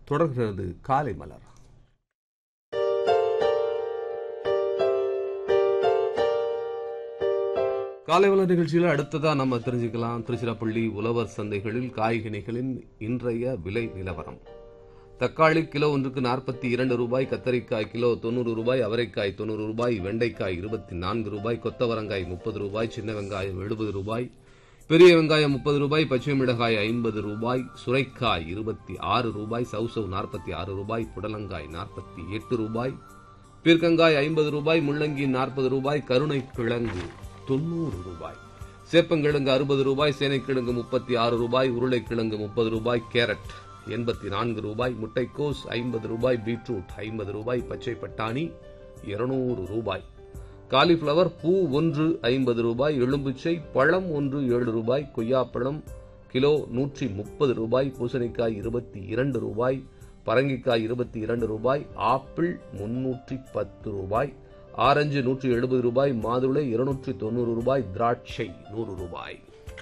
தொடர்கிறது காலை மலர் காலை மலர் நிகழ்ச்சியில் அடுத்ததா நம்ம தெரிஞ்சுக்கலாம் திருச்சிராப்பள்ளி உழவர் சந்தைகளில் காய்கனிகளின் இன்றைய விலை நிலவரம் தக்காளி கிலோ ஒன்றுக்கு நாற்பத்தி இரண்டு ரூபாய் கத்தரிக்காய் கிலோ தொண்ணூறு ரூபாய் அவரைக்காய் தொண்ணூறு ரூபாய் வெண்டைக்காய் இருபத்தி நான்கு ரூபாய் கொத்தவரங்காய் முப்பது ரூபாய் சின்ன வெங்காயம் எழுபது ரூபாய் பெரிய வெங்காயம் முப்பது ரூபாய் பச்சை மிளகாய் ஐம்பது ரூபாய் சுரைக்காய் இருபத்தி ஆறு ரூபாய் சவுசவ் நாற்பத்தி ஆறு ரூபாய் புடலங்காய் நாற்பத்தி எட்டு ரூபாய் பீர்க்கங்காய் ஐம்பது ரூபாய் முள்ளங்கி நாற்பது ரூபாய் கருணை கிழங்கு தொண்ணூறு ரூபாய் சேப்பங்கிழங்கு அறுபது ரூபாய் சேனைக்கிழங்கு முப்பத்தி ஆறு ரூபாய் உருளைக்கிழங்கு முப்பது ரூபாய் கேரட் எண்பத்தி நான்கு ரூபாய் முட்டைக்கோஸ் ஐம்பது ரூபாய் பீட்ரூட் ஐம்பது ரூபாய் பச்சை பட்டாணி இருநூறு ரூபாய் காலிஃப்ளவர் பூ ஒன்று ஐம்பது ரூபாய் எலும்புச்சை பழம் ஒன்று ஏழு ரூபாய் கொய்யாப்பழம் கிலோ நூற்றி முப்பது ரூபாய் பூசணிக்காய் இருபத்தி இரண்டு ரூபாய் பரங்கிக்காய் இருபத்தி இரண்டு ரூபாய் ஆப்பிள் முன்னூற்றி பத்து ரூபாய் ஆரஞ்சு நூற்றி எழுபது ரூபாய் மாதுளை இருநூற்றி தொண்ணூறு ரூபாய் திராட்சை நூறு ரூபாய்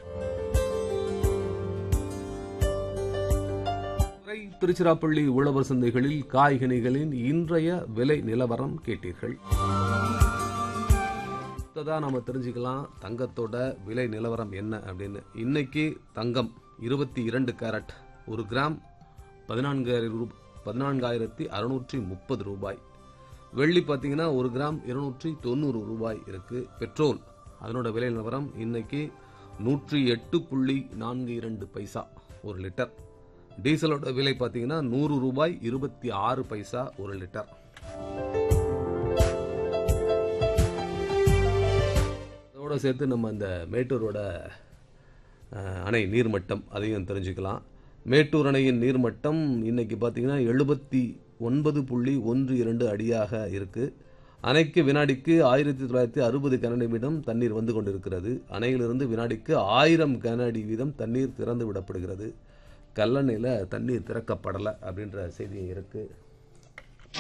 வரை திருச்சிராப்பள்ளி உழவர் சந்தைகளில் காய்கனிகளின் இன்றைய விலை நிலவரம் கேட்டீர்கள் அடுத்ததா நாம தெரிஞ்சுக்கலாம் தங்கத்தோட விலை நிலவரம் என்ன அப்படின்னு இன்னைக்கு தங்கம் இருபத்தி இரண்டு கேரட் ஒரு கிராம் பதினான்காயிரம் ரூ பதினான்காயிரத்தி அறுநூற்றி முப்பது ரூபாய் வெள்ளி பார்த்தீங்கன்னா ஒரு கிராம் இருநூற்றி தொண்ணூறு ரூபாய் இருக்கு பெட்ரோல் அதனோட விலை நிலவரம் இன்னைக்கு நூற்றி எட்டு புள்ளி நான்கு இரண்டு பைசா ஒரு லிட்டர் டீசலோட விலை பார்த்தீங்கன்னா நூறு ரூபாய் இருபத்தி ஆறு பைசா ஒரு லிட்டர் அதோட சேர்த்து நம்ம இந்த மேட்டூரோட அஹ், அணை நீர்மட்டம் அதையும் தெரிஞ்சுக்கலாம் மேட்டூர் அணையின் நீர்மட்டம் இன்னைக்கு பார்த்தீங்கன்னா எழுபத்தி ஒன்பது புள்ளி ஒன்று இரண்டு அடியாக இருக்கு அணைக்கு வினாடிக்கு ஆயிரத்தி தொள்ளாயிரத்தி அறுபது கன நிமிடம் தண்ணீர் வந்து கொண்டிருக்கிறது அணையிலிருந்து வினாடிக்கு ஆயிரம் கன அடி வீதம் தண்ணீர் திறந்து விடப்படுகிறது கல்லணையில் தண்ணீர் திறக்கப்படலை அப்படின்ற செய்தி இருக்கு